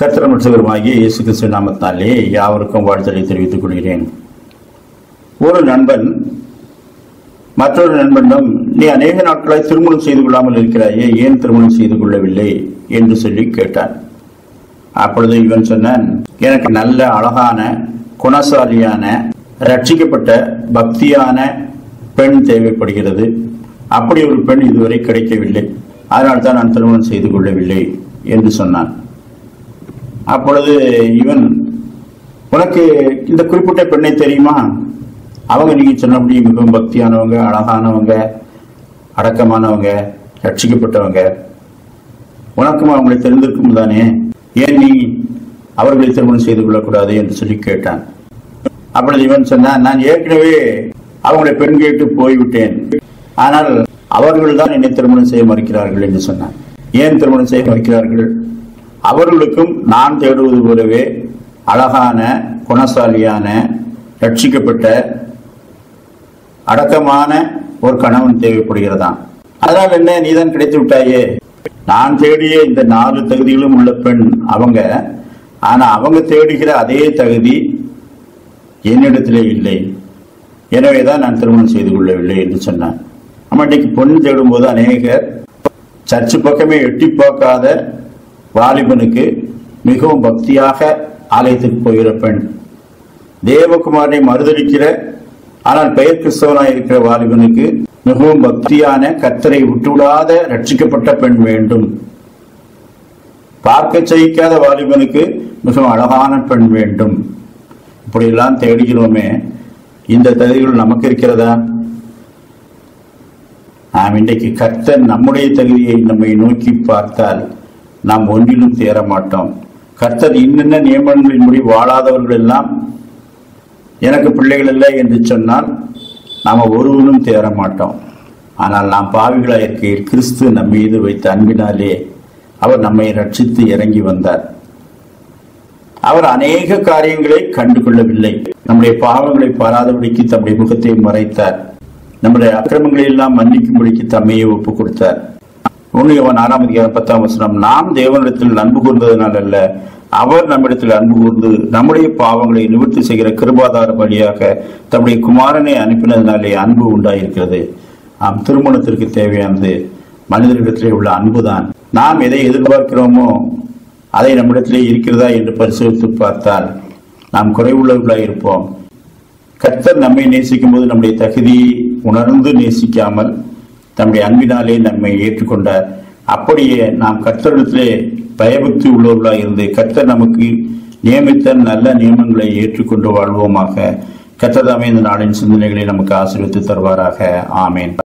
கர்த்தர் மற்றவருமாகிய இயேசு கிறிஸ்து நாமத்தாலே யாவருக்கும் வாழ்த்தலை தெரிவித்துக் கொள்கிறேன் ஒரு நண்பன் மற்றொரு நண்பனிடம் நீ அநேக நாட்களாய் திருமணம் செய்து கொள்ளாமல் இருக்கிறாயே ஏன் திருமணம் செய்து கொள்ளவில்லை என்று சொல்லி கேட்டான் அப்பொழுது இவன் சொன்னான் எனக்கு நல்ல அழகான குணசாலியான ரட்சிக்கப்பட்ட பக்தியான பெண் தேவைப்படுகிறது அப்படி ஒரு பெண் இதுவரை கிடைக்கவில்லை அதனால் தான் நான் திருமணம் செய்து கொள்ளவில்லை என்று சொன்னான் அப்பொழுது இவன் உனக்கு இந்த குறிப்பிட்ட பெண்ணை தெரியுமா அவங்க நீங்க சொன்னபடி மிகவும் பக்தியானவங்க அழகானவங்க அடக்கமானவங்க ரட்சிக்கப்பட்டவங்க உனக்கும் அவங்களை தெரிந்திருக்கும் தானே ஏன் நீ அவர்களை திருமணம் செய்து கொள்ளக்கூடாது என்று சொல்லி கேட்டான் அப்பொழுது இவன் சொன்னான் நான் ஏற்கனவே அவங்களை பெண் கேட்டு போய்விட்டேன் ஆனால் அவர்கள் தான் என்னை திருமணம் செய்ய மறுக்கிறார்கள் என்று சொன்னான் ஏன் திருமணம் செய்ய மறுக்கிறார்கள் அவர்களுக்கும் நான் தேடுவது போலவே அழகான குணசாலியான ரட்சிக்கப்பட்ட அடக்கமான ஒரு கணவன் தேவைப்படுகிறதாம் அதனால் என்ன நீதான் கிடைத்து விட்டாயே நான் தேடிய இந்த நாலு தகுதிகளும் உள்ள பெண் அவங்க ஆனா அவங்க தேடுகிற அதே தகுதி என்னிடத்திலே இல்லை எனவேதான் நான் திருமணம் செய்து கொள்ளவில்லை என்று சொன்னான் நம்ம இன்னைக்கு பொண்ணு தேடும்போது அநேகர் சர்ச்சு பக்கமே எட்டி பார்க்காத வாலிபனுக்கு மிகவும் பக்தியாக ஆலயத்துக்கு போகிற பெண் தேவகுமாரனை மறுதளிக்கிற ஆனால் பெயர் கிறிஸ்தவனாய் இருக்கிற வாலிபனுக்கு மிகவும் பக்தியான கத்தரை விட்டுவிடாத ரட்சிக்கப்பட்ட பெண் வேண்டும் பார்க்க சகிக்காத வாலிபனுக்கு மிகவும் அழகான பெண் வேண்டும் இப்படியெல்லாம் தேடுகிறோமே இந்த தகுதிகள் நமக்கு இருக்கிறதா நாம் இன்றைக்கு கர்த்தர் நம்முடைய தகுதியை நம்மை நோக்கி பார்த்தால் நாம் ஒன்றிலும் தேர மாட்டோம் கர்த்தர் இன்னென்ன நியமனங்களின்படி வாழாதவர்கள் எல்லாம் எனக்கு பிள்ளைகள் இல்லை என்று சொன்னால் நாம ஒருவனும் தேர மாட்டோம் ஆனால் நாம் பாவிகளாக இருக்கையில் கிறிஸ்து நம் மீது வைத்த அன்பினாலே அவர் நம்மை ரட்சித்து இறங்கி வந்தார் அவர் அநேக காரியங்களை கண்டு கொள்ளவில்லை நம்முடைய பாவங்களை பாராதபடிக்கு தம்முடைய முகத்தை மறைத்தார் நம்முடைய அக்கிரமங்களை எல்லாம் மன்னிக்கும்படிக்கு தம்மையை ஒப்புக் கொடுத்தார் உன்னியவன் ஆறாம் அதிகாரம் பத்தாம் வசனம் நாம் தேவனிடத்தில் அன்பு கூர்ந்ததனால் அல்ல அவர் நம்மிடத்தில் அன்பு கூர்ந்து நம்முடைய பாவங்களை நிவர்த்தி செய்கிற கிருபாதார வழியாக தம்முடைய குமாரனை அனுப்பினதினாலே அன்பு உண்டாயிருக்கிறது நாம் திருமணத்திற்கு தேவையானது மனிதர்களிடத்திலே உள்ள அன்புதான் நாம் எதை எதிர்பார்க்கிறோமோ அதை நம்மிடத்திலே இருக்கிறதா என்று பரிசோதித்து பார்த்தால் நாம் குறைவுள்ளவர்களாக இருப்போம் கர்த்தர் நம்மை நேசிக்கும் போது நம்முடைய தகுதியை உணர்ந்து நேசிக்காமல் தம்முடைய அன்பினாலே நம்மை ஏற்றுக்கொண்டார் அப்படியே நாம் கர்த்தரிடத்திலே பயபக்தி உள்ளவர்களாக இருந்து கர்த்தர் நமக்கு நியமித்த நல்ல நியமங்களை ஏற்றுக்கொண்டு வாழ்வோமாக கர்த்தர் தாமே இந்த நாளின் சிந்தனைகளை நமக்கு ஆசீர்வித்து தருவாராக ஆமேன்